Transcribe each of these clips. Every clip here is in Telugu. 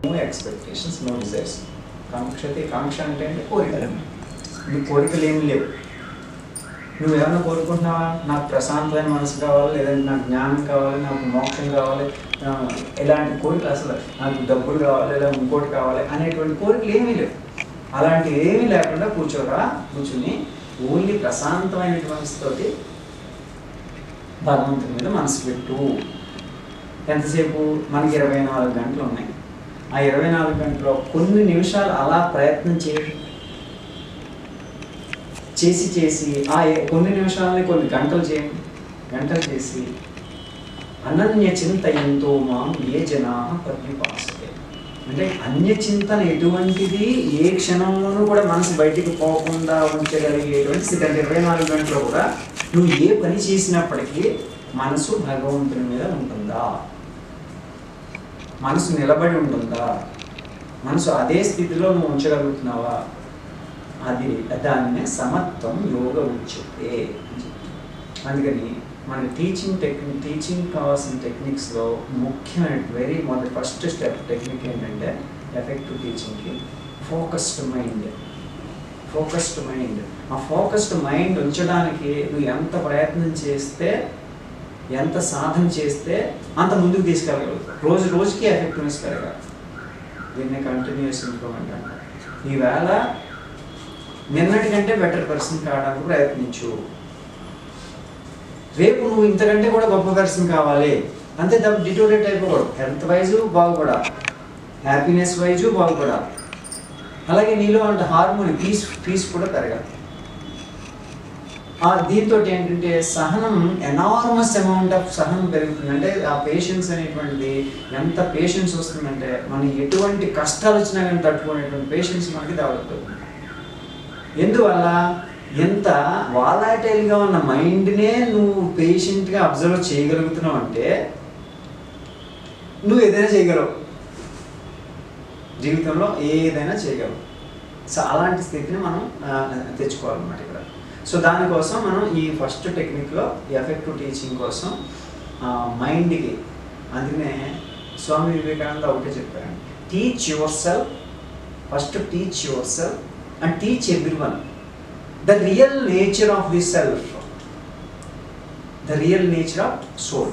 నో ఎక్స్పెక్టేషన్స్ నో డిజైర్స్ కాంక్షతే కాంక్ష అంటే అంటే కోరిక నీ కోరికలు ఏమి లేవు నువ్వు ఏమైనా కోరుకుంటున్నావా నాకు ప్రశాంతమైన మనసు కావాలి లేదంటే నాకు జ్ఞానం కావాలి నాకు మోక్షం కావాలి ఆ, ఇలాంటి కోరికలు అసలు నాకు డబ్బులు కావాలి లేదా ఇంకోటి కావాలి అనేటువంటి కోరికలు ఏమీ లేవు అలాంటి ఏమీ లేకుండా కూర్చోరా కూర్చుని ఓన్లీ ప్రశాంతమైన మనసుతోటి భగవంతుని మీద మనసు పెట్టు ఎంతసేపు మనకి ఇరవై నాలుగు గంటలు ఉన్నాయి ఆ ఇరవై నాలుగు గంటల్లో కొన్ని నిమిషాలు అలా ప్రయత్నం చేయండి చేసి చేసి ఆ ఏ- కొన్ని నిమిషాలని కొన్ని గంటలు చేయండి గంటలు చేసి అనన్య చింత ఎంతో మాం ఏ జనా పర్యుపాసతే అంటే అన్య చింతన ఎటువంటిది ఏ క్షణంలోనూ కూడా మనసు బయటికి పోకుండా ఉంచగలిగేటువంటి స్థితి అంటే ఇరవై నాలుగు గంటలు కూడా నువ్వు ఏ పని చేసినప్పటికీ మనసు భగవంతుని మీద ఉంటుందా మనసు నిలబడి ఉంటుందా మనసు అదే స్థితిలో నువ్వు ఉంచగలుగుతున్నావా అది దాన్నే సమత్వం యోగ ఉచ్యతే అని చెప్తారు. అందుకని మన టీచింగ్ టెక్నిక్ టీచింగ్ కావాల్సిన టెక్నిక్స్లో ముఖ్యమైన వెరీ మొదటి ఫస్ట్ స్టెప్ టెక్నిక్ ఏంటంటే ఎఫెక్టివ్ టీచింగ్కి ఫోకస్డ్ మైండ్ ఫోకస్డ్ మైండ్ ఆ ఫోకస్డ్ మైండ్ ఉంచడానికి నువ్వు ఎంత ప్రయత్నం చేస్తే ఎంత సాధన చేస్తే అంత ముందుకు తీసుకెళ్ళగలుగుతావు రోజు రోజుకి ఎఫెక్టివ్నెస్ పెరగాలి దీన్ని కంటిన్యూస్ ఇంప్రూవ్మెంట్ అంటారు ఈవేళ నిన్నటి కంటే బెటర్ పర్సన్ కావడానికి ప్రయత్నించు రేపు నువ్వు ఇంతకంటే కూడా గొప్ప పర్సన్ కావాలి అంతే తప్ప డిటోరేట్ అయిపోకూడదు హెల్త్ వైజు బాగుపడాలి హ్యాపీనెస్ వైజు బాగుపడాలి అలాగే నీలో అంటే హార్మోని పీస్ పీస్ కూడా పెరగాలి ఆ దీంతో ఏంటంటే సహనం ఎనార్మస్ అమౌంట్ ఆఫ్ సహనం పెరుగుతుంది అంటే ఆ పేషెన్స్ అనేటువంటిది ఎంత పేషెన్స్ వస్తుందంటే మనం ఎటువంటి కష్టాలు వచ్చినా కానీ తట్టుకునేటువంటి పేషెన్స్ మనకి డెవలప్ అవుతుంది ఎందువల్ల ఎంత వాలాటైల్గా ఉన్న మైండ్నే నువ్వు పేషెంట్గా అబ్జర్వ్ చేయగలుగుతున్నావు అంటే నువ్వు ఏదైనా చేయగలవు జీవితంలో ఏదైనా చేయగలవు సో అలాంటి స్థితిని మనం ఆ, తెచ్చుకోవాలన్నమాట ఇక్కడ సో దానికోసం మనం ఈ ఫస్ట్ టెక్నిక్లో ఎఫెక్టివ్ టీచింగ్ కోసం మైండ్కి అందుకనే స్వామి వివేకానంద ఒకటే చెప్పారు teach yourself first teach yourself and teach everyone the real nature of the self the real nature of soul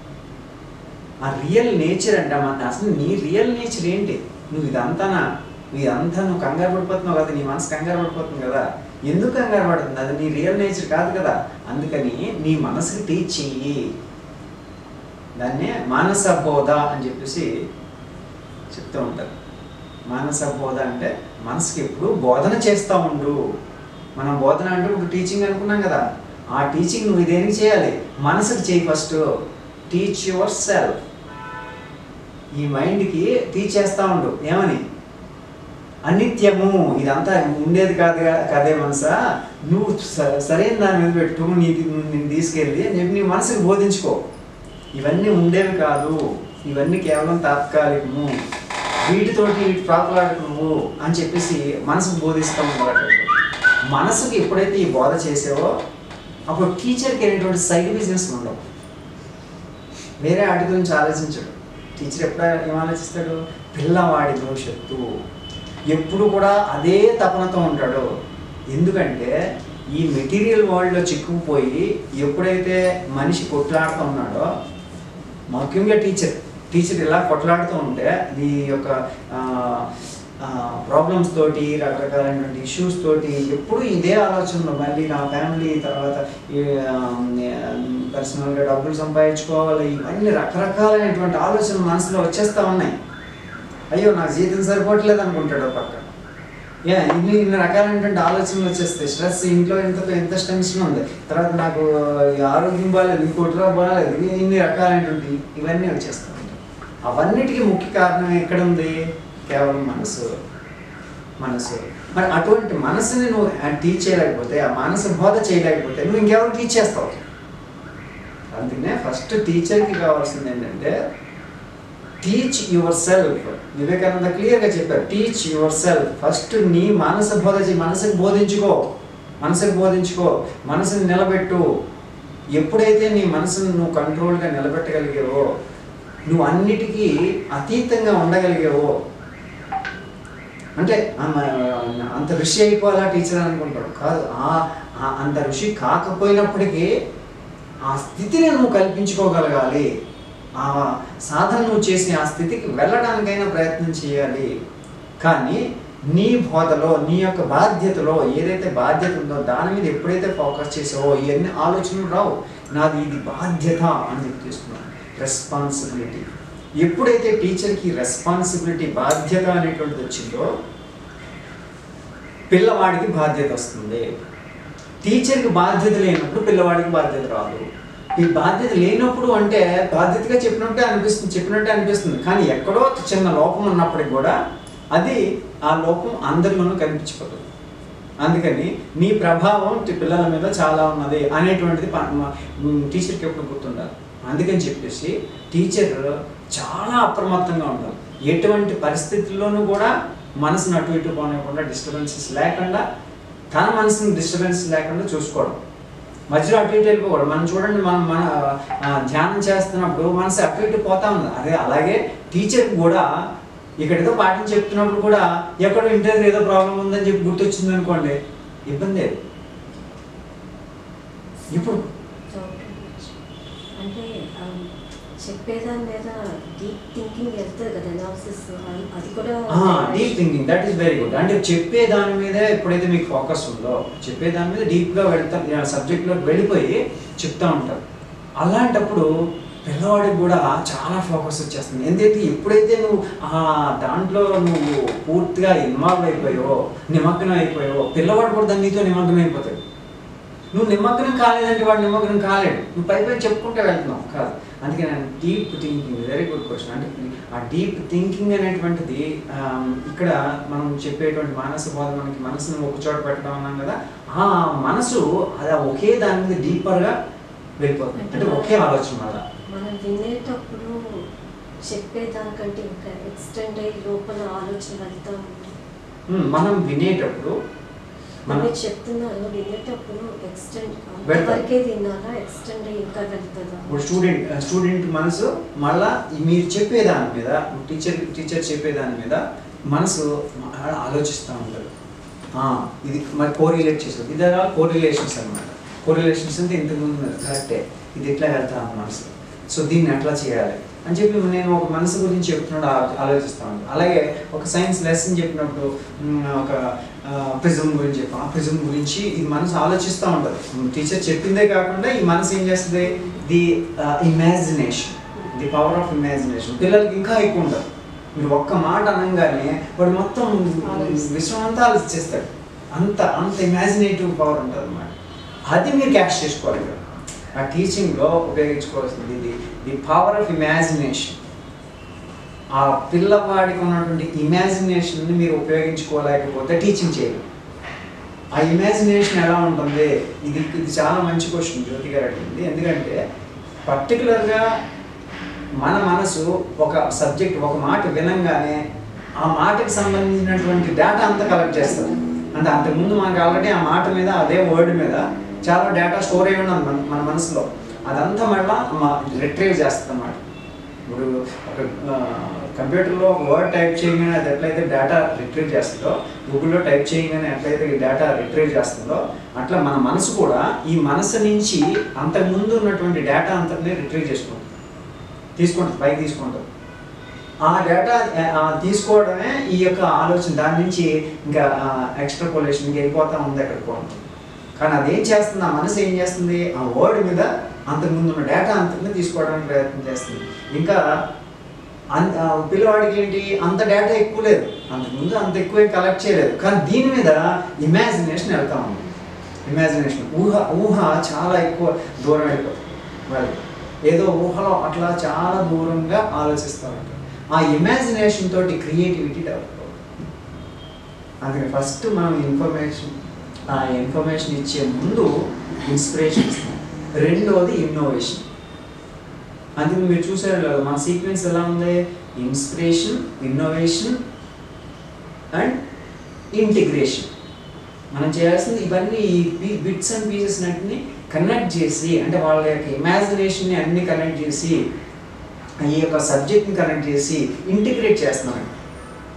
ఆ రియల్ నేచర్ అంటే మన అసలు నీ రియల్ నేచర్ ఏంటి నువ్వు ఇదంతానా నువ్వు ఇదంతా నువ్వు కంగారు పడిపోతున్నావు కదా నీ మనసు కంగారు పడిపోతుంది కదా ఎందుకు కంగారు పడుతుంది అది నీ రియల్ నేచర్ కాదు కదా అందుకని నీ మనసుకి టీచ్ చెయ్యి దాన్నే మానస బోధ అని చెప్పేసి చెప్తూ ఉంటారు మానస బోధ అంటే మనసుకి ఎప్పుడు బోధన చేస్తూ ఉండు మనం బోధన అంటే ఇప్పుడు టీచింగ్ అనుకున్నాం కదా ఆ టీచింగ్ నువ్వు దేనికి చేయాలి మనసుకి చేయి ఫస్ట్ టీచ్ యువర్ సెల్ఫ్ ఈ మైండ్కి టీచ్ చేస్తూ ఉండు ఏమని అనిత్యము ఇదంతా ఉండేది కాదు కదే మనసా నువ్వు స- సరైన దాని మీద పెట్టు నీ నేను తీసుకెళ్ళి అని చెప్పి నీ మనసుకు బోధించుకో ఇవన్నీ ఉండేవి కాదు ఇవన్నీ కేవలం తాత్కాలికము వీటితోటి వీటి ప్రాకులాడకు నువ్వు అని చెప్పేసి మనసుకు బోధిస్తూ ఉంటారు మనసుకి ఎప్పుడైతే ఈ బోధ చేసావో అప్పుడు టీచర్కి అనేటువంటి సైడ్ బిజినెస్ ఉండవు వేరే వాటి గురించి ఆలోచించడు టీచర్ ఎప్పుడు ఏం ఆలోచిస్తాడు పిల్లవాడి భవిష్యత్తు ఎప్పుడు కూడా అదే తపనతో ఉంటాడు ఎందుకంటే ఈ మెటీరియల్ వరల్డ్లో చిక్కుకుపోయి ఎప్పుడైతే మనిషి కొట్లాడుతూ ఉన్నాడో ముఖ్యంగా టీచర్ టీచర్ ఇలా కొట్లాడుతూ ఉంటే ఈ యొక్క ప్రాబ్లమ్స్ తోటి రకరకాలైనటువంటి ఇష్యూస్ తోటి ఎప్పుడు ఇదే ఆలోచనలో మళ్ళీ నా ఫ్యామిలీ తర్వాత పర్సనల్గా డబ్బులు సంపాదించుకోవాలి ఇవన్నీ రకరకాలైనటువంటి ఆలోచనలు మనసులో వచ్చేస్తూ ఉన్నాయి అయ్యో నాకు జీతం సరిపోవట్లేదు అనుకుంటాడు ఒక పక్క ఏ ఇన్ని ఇన్ని రకాలైనటువంటి ఆలోచనలు వచ్చేస్తాయి స్ట్రెస్ ఇంట్లో ఎంత ఎంత టెన్షన్ ఉంది తర్వాత నాకు ఈ ఆరోగ్యం బాగాలేదు ఇంకోటి బాగాలేదు ఇవి ఇన్ని రకాలైనటువంటి ఇవన్నీ వచ్చేస్తూ ఉంటాయి అవన్నిటికీ ముఖ్య కారణం ఎక్కడ ఉంది కేవలం మనసు మనసు మరి అటువంటి మనసుని నువ్వు టీచ్ చేయలేకపోతే ఆ మనసు బోధ చేయలేకపోతే నువ్వు ఇంకెవరు టీచ్ చేస్తావు అందుకనే ఫస్ట్ టీచర్కి కావాల్సింది ఏంటంటే టీచ్ యువర్ సెల్ఫ్ వివేకానంద క్లియర్గా చెప్పారు టీచ్ యువర్ సెల్ఫ్ ఫస్ట్ నీ మనసు బోధ చేయి మనసుకు బోధించుకో మనసుకు బోధించుకో మనసుని నిలబెట్టు ఎప్పుడైతే నీ మనసును నువ్వు కంట్రోల్గా నిలబెట్టగలిగావో నువ్వు అన్నిటికీ అతీతంగా ఉండగలిగావో అంటే ఆమె అంత ఋషి అయిపోవాలా టీచర్ అనుకుంటాడు కాదు ఆ- ఆ- అంత ఋషి కాకపోయినప్పటికీ ఆ స్థితిని నువ్వు కల్పించుకోగలగాలి ఆ సాధన నువ్వు చేసి ఆ స్థితికి వెళ్ళడానికైనా ప్రయత్నం చేయాలి కానీ నీ బోధలో నీ యొక్క బాధ్యతలో ఏదైతే బాధ్యత ఉందో దాని మీద ఎప్పుడైతే ఫోకస్ చేసావో ఇవన్నీ ఆలోచనలు రావు నాది ఇది బాధ్యత అని చెప్పి తీసుకున్నాను రెస్పాన్సిబిలిటీ ఎప్పుడైతే టీచర్కి రెస్పాన్సిబిలిటీ బాధ్యత అనేటువంటిది వచ్చిందో పిల్లవాడికి బాధ్యత వస్తుంది టీచర్కి బాధ్యత లేనప్పుడు పిల్లవాడికి బాధ్యత రాదు ఈ బాధ్యత లేనప్పుడు అంటే బాధ్యతగా చెప్పినట్టే అనిపిస్తుంది చెప్పినట్టే అనిపిస్తుంది కానీ ఎక్కడో చిన్న లోపం ఉన్నప్పటికి కూడా అది ఆ లోపం అందరిలోనూ కనిపించిపోతుంది అందుకని నీ ప్రభావం టి- పిల్లల మీద చాలా ఉన్నది అనేటువంటిది ప- మ- మ్, టీచర్కి ఎప్పుడు గుర్తుండాలి అందుకని చెప్పేసి టీచర్ చాలా అప్రమత్తంగా ఉండాలి ఎటువంటి పరిస్థితుల్లోనూ కూడా మనసును అటు ఇటు పోనివ్వకుండా డిస్టర్బెన్సెస్ లేకుండా తన మనసుని డిస్టర్బెన్స్ లేకుండా చూసుకోవడం మధ్యలో అటు ఇటు వెళ్ళిపోకూడదు మనం చూడండి మనం మన ఆ, ధ్యానం చేస్తున్నప్పుడు మనసు అటు ఇటు పోతా ఉంది అదే అలాగే టీచర్ కూడా ఇక్కడ ఏదో పాఠం చెప్తున్నప్పుడు కూడా ఎక్కడో ఇంటర్ ఏదో ప్రాబ్లం ఉందని చెప్పి గుర్తొచ్చింది అనుకోండి ఇబ్బంది లేదు ఇప్పుడు అంటే ఆ, చెప్పేదాని మీద డీప్ థింకింగ్ వెళ్తుంది కదా అనాలిసిస్ అది కూడా deep thinking that is very good అంటే చెప్పే దాని మీద ఎప్పుడైతే మీకు ఫోకస్ ఉందో చెప్పే దాని మీద డీప్గా వెళ్తా సబ్జెక్ట్లోకి వెళ్ళిపోయి చెప్తా ఉంటారు అలాంటప్పుడు పిల్లవాడికి కూడా చాలా ఫోకస్ వచ్చేస్తుంది ఎందుకంటే ఎప్పుడైతే నువ్వు ఆ దాంట్లో నువ్వు పూర్తిగా ఇన్వాల్వ్ అయిపోయావో నిమగ్నం అయిపోయావో పిల్లవాడు కూడా దాని నీతో నిమగ్నం అయిపోతాడు నువ్వు నిమగ్నం కాలేదంటే వాడు నిమగ్నం కాలేడు నువ్వు పై పై చెప్పుకుంటే వెళ్తున్నావు కాదు అందుకే నేను deep thinking very good question అంటే ఆ డీప్ థింకింగ్ అనేటువంటిది ఆమ్, ఇక్కడ మనం చెప్పేటువంటి మానస బోధ మనకి మనసును ఒక చోట పెట్టడం అన్నాం కదా ఆ మనసు అది ఒకే దాని మీద డీపర్గా వెళ్ళిపోతుంది అంటే ఒకే ఆలోచన వల్ల మనం వినేటప్పుడు చెప్పేదానికంటే ఇంకా ఎక్స్టెండ్ అయ్యి లోపల ఆలోచన వెళ్తా ఉంటుంది ఉమ్, మనం వినేటప్పుడు మనం మనం చెప్తున్నారు వినేటప్పుడు ఎక్స్టెండ్ వెళ్తా. అంతవరకే వినాలా ఎక్స్టెండ్ అయ్యి ఇంకా వెళ్తుందా ఇప్పుడు స్టూడెంట్ స్టూడెంట్ మనసు మళ్ళా ఈ మీరు చెప్పేదాని మీద టీచర్ టీచర్ చెప్పేదాని మీద మనసు మళ్ళా ఆలోచిస్తూ ఉంటారు ఆ, ఇది మరి కోరిలేట్ చేసేది ఇది కోరిలేషన్స్ అనమాట కోరిలేషన్స్ అంటే ఇంతకుముందు కరెక్టే ఇది ఎట్లా వెళ్తా మనసు సో దీన్ని ఎట్లా చేయాలి అని చెప్పి నేను ఒక మనసు గురించి చెప్తున్నాడు ఆ- ఆలోచిస్తా ఉంటాను అలాగే ఒక సైన్స్ లెసన్ చెప్పినప్పుడు మ్, ఒక ప్రిజం గురించి చెప్పాం ఆ ప్రిజం గురించి ఈ మనసు ఆలోచిస్తూ ఉంటుంది టీచర్ చెప్పిందే కాకుండా ఈ మనసు ఏం చేస్తుంది the imagination the power of imagination పిల్లలకి ఇంకా ఎక్కువ ఉండదు మీరు ఒక్క మాట అనగానే వాడు మొత్తం విశ్వం అంతా ఆలోచిస్తాడు అంత అంత ఇమాజినేటివ్ పవర్ ఉంటుంది అనమాట అది మీరు క్యాష్ చేసుకోవాలి ఇక్కడ. ఆ టీచింగ్లో ఉపయోగించుకోవాల్సింది ఇది ది పవర్ ఆఫ్ ఇమాజినేషన్ ఆ పిల్లవాడికి ఉన్నటువంటి ఇమాజినేషన్ని మీరు ఉపయోగించుకోలేకపోతే టీచింగ్ చేయరు ఆ ఇమాజినేషన్ ఎలా ఉంటుంది ఇది ఇది చాలా మంచి క్వశ్చన్ జ్యోతి గారు అడిగింది ఎందుకంటే పర్టికులర్గా మన మనసు ఒక సబ్జెక్ట్ ఒక మాట వినంగానే ఆ మాటకి సంబంధించినటువంటి డేటా అంతా కలెక్ట్ చేస్తుంది అంటే అంతకుముందు మనకు ఆల్రెడీ ఆ మాట మీద అదే వర్డ్ మీద చాలా డేటా స్టోర్ అయి ఉన్నది మన మన మనసులో అదంతా మళ్ళీ రిట్రీవ్ చేస్తుంది అన్నమాట ఇప్పుడు ఒక కంప్యూటర్లో ఒక వర్డ్ టైప్ చేయగానే అది ఎట్లయితే డేటా రిట్రీవ్ చేస్తుందో గూగుల్లో టైప్ చేయగానే ఎట్లయితే ఈ డేటా రిట్రీవ్ చేస్తుందో అట్లా మన మనసు కూడా ఈ మనసు నుంచి అంతకుముందు ఉన్నటువంటి డేటా అంతటిని రిట్రీవ్ చేసుకుంటుంది తీసుకుంటుంది పైకి తీసుకుంటుంది ఆ డేటా ఆ, తీసుకోవడమే ఈ యొక్క ఆలోచన దాని నుంచి ఇంకా ఎక్స్ట్రా పొల్యూషన్కి వెళ్ళిపోతా ఉంది అక్కడ ఉంటుంది కానీ అదేం చేస్తుంది ఆ మనసు ఏం చేస్తుంది ఆ వర్డ్ మీద అంతకుముందు ఉన్న డేటా అంతకుముందు తీసుకోవడానికి ప్రయత్నం చేస్తుంది ఇంకా అన్- ఆ పిల్లవాడికి ఏంటి అంత డేటా ఎక్కువ లేదు అంతకుముందు అంత ఎక్కువ కలెక్ట్ చేయలేదు కానీ దీని మీద ఇమాజినేషన్ వెళ్తా ఉంది ఇమాజినేషన్ ఊహ ఊహ చాలా ఎక్కువ దూరం వెళ్ళిపోతుంది వాళ్ళు ఏదో ఊహలో అట్లా చాలా దూరంగా ఆలోచిస్తూ ఉంటారు ఆ ఇమాజినేషన్ తోటి క్రియేటివిటీ డెవలప్ అవుతుంది అందుకని ఫస్ట్ మనం ఇన్ఫర్మేషన్ ఆ ఇన్ఫర్మేషన్ ఇచ్చే ముందు ఇన్స్పిరేషన్ ఇస్తాం రెండోది ఇన్నోవేషన్ అందుకని మీరు చూసారు కదా మన సీక్వెన్స్ ఎలా ఉంది ఇన్స్పిరేషన్ ఇన్నోవేషన్ అండ్ ఇంటిగ్రేషన్ మనం చేయాల్సింది ఇవన్నీ ఈ బిట్స్ అండ్ పీసెస్ అన్నింటిని కనెక్ట్ చేసి అంటే వాళ్ళ యొక్క ఇమాజినేషన్ని అన్ని కనెక్ట్ చేసి ఈ యొక్క సబ్జెక్ట్ని కనెక్ట్ చేసి ఇంటిగ్రేట్ చేస్తున్నాం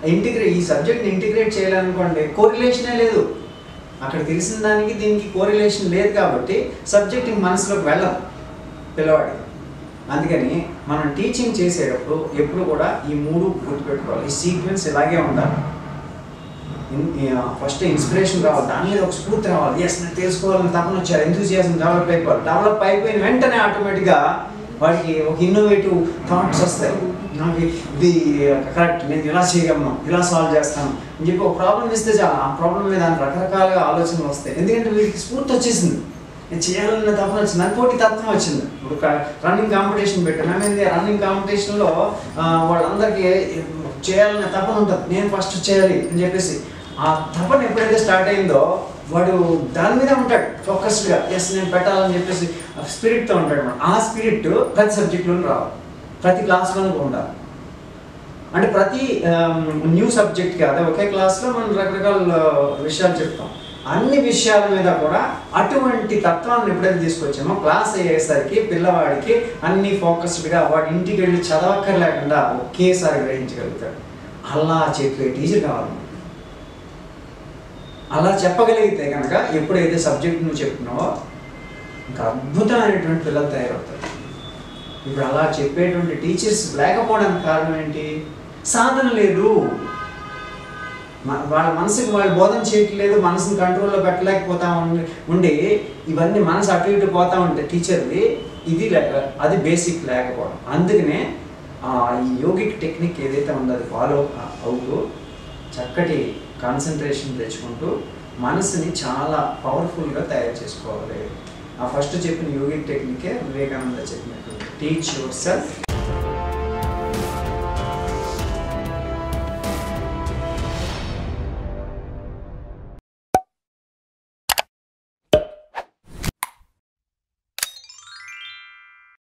ఇంటిగ్రేట్ ఈ సబ్జెక్ట్ని ఇంటిగ్రేట్ చేయాలనుకోండి కోరిలేషనే లేదు అక్కడ తెలిసిన దానికి దీనికి కోరిలేషన్ లేదు కాబట్టి సబ్జెక్ట్ మనసులోకి వెళ్ళదు పిల్లవాడికి అందుకని మనం టీచింగ్ చేసేటప్పుడు ఎప్పుడు కూడా ఈ మూడు గుర్తుపెట్టుకోవాలి ఈ సీక్వెన్స్ ఇలాగే ఉండాలి ఫస్ట్ ఇన్స్పిరేషన్ రావాలి దాని మీద ఒక స్ఫూర్తి రావాలి ఎస్ నేను తెలుసుకోవాలని తపన వచ్చారు ఎంతూజియాజం డెవలప్ అయిపోవాలి డెవలప్ అయిపోయిన వెంటనే ఆటోమేటిక్గా వాడికి ఒక ఇన్నోవేటివ్ థాట్స్ వస్తాయి నాకు ఇది కరెక్ట్ నేను ఇలా చేయగలను ఇలా సాల్వ్ చేస్తాను అని చెప్పి ఒక ప్రాబ్లం ఇస్తే చాలు ఆ ప్రాబ్లం మీద దానికి రకరకాలుగా ఆలోచనలు వస్తాయి ఎందుకంటే వీడికి స్ఫూర్తి వచ్చేసింది నేను చేయాలన్న తపన వచ్చింది నాకు పోటీ తత్వం వచ్చింది ఇప్పుడు రన్నింగ్ కాంపిటీషన్ పెట్టాను మేము రన్నింగ్ కాంపిటీషన్లో వాళ్ళందరికీ చేయాలనే తపన ఉంటుంది నేను ఫస్ట్ చేయాలి అని చెప్పేసి ఆ తపన ఎప్పుడైతే స్టార్ట్ అయిందో వాడు దాని మీద ఉంటాడు ఫోకస్డ్గా ఎస్ నేను పెట్టాలని చెప్పేసి స్పిరిట్తో ఉంటాడు అన్నమాట ఆ స్పిరిట్ ప్రతి సబ్జెక్ట్లోనూ రావాలి ప్రతి క్లాస్లోనూ ఉండాలి అంటే ప్రతి న్యూ సబ్జెక్ట్కి అదే ఒకే క్లాస్లో మనం రకరకాల విషయాలు చెప్తాం అన్ని విషయాల మీద కూడా అటువంటి తత్వాన్ని ఎప్పుడైతే తీసుకొచ్చామో క్లాస్ అయ్యేసరికి పిల్లవాడికి అన్ని ఫోకస్డ్గా వాడి ఇంటికి వెళ్ళి చదవక్కర్లేకుండా ఒకేసారి గ్రహించగలుగుతాడు అలా చెప్పే టీచర్ కావాలి అలా చెప్పగలిగితే కనుక ఎప్పుడైతే సబ్జెక్ట్ నువ్వు చెప్తున్నావో ఇంకా అద్భుతమైనటువంటి పిల్లలు తయారవుతారు ఇప్పుడు అలా చెప్పేటువంటి టీచర్స్ లేకపోవడానికి కారణం ఏంటి సాధన లేదు మ- వాళ్ళ మనసుకి వాళ్ళు బోధన చేయట్లేదు మనసుని కంట్రోల్లో పెట్టలేకపోతా ఉండి ఉండి ఇవన్నీ మనసు అటు ఇటు పోతా ఉంటే టీచర్ది ఇది లేక అది బేసిక్ లేకపోవడం అందుకనే ఆ, ఈ యోగిక్ టెక్నిక్ ఏదైతే ఉందో అది ఫాలో అవుతూ చక్కటి కాన్సన్ట్రేషన్ తెచ్చుకుంటూ మనసుని చాలా పవర్ఫుల్గా తయారు చేసుకోవాలి ఆ ఫస్ట్ చెప్పిన యోగిక్ టెక్నికే వివేకానంద చెప్పినట్టు టీచ్ యువర్ సెల్ఫ్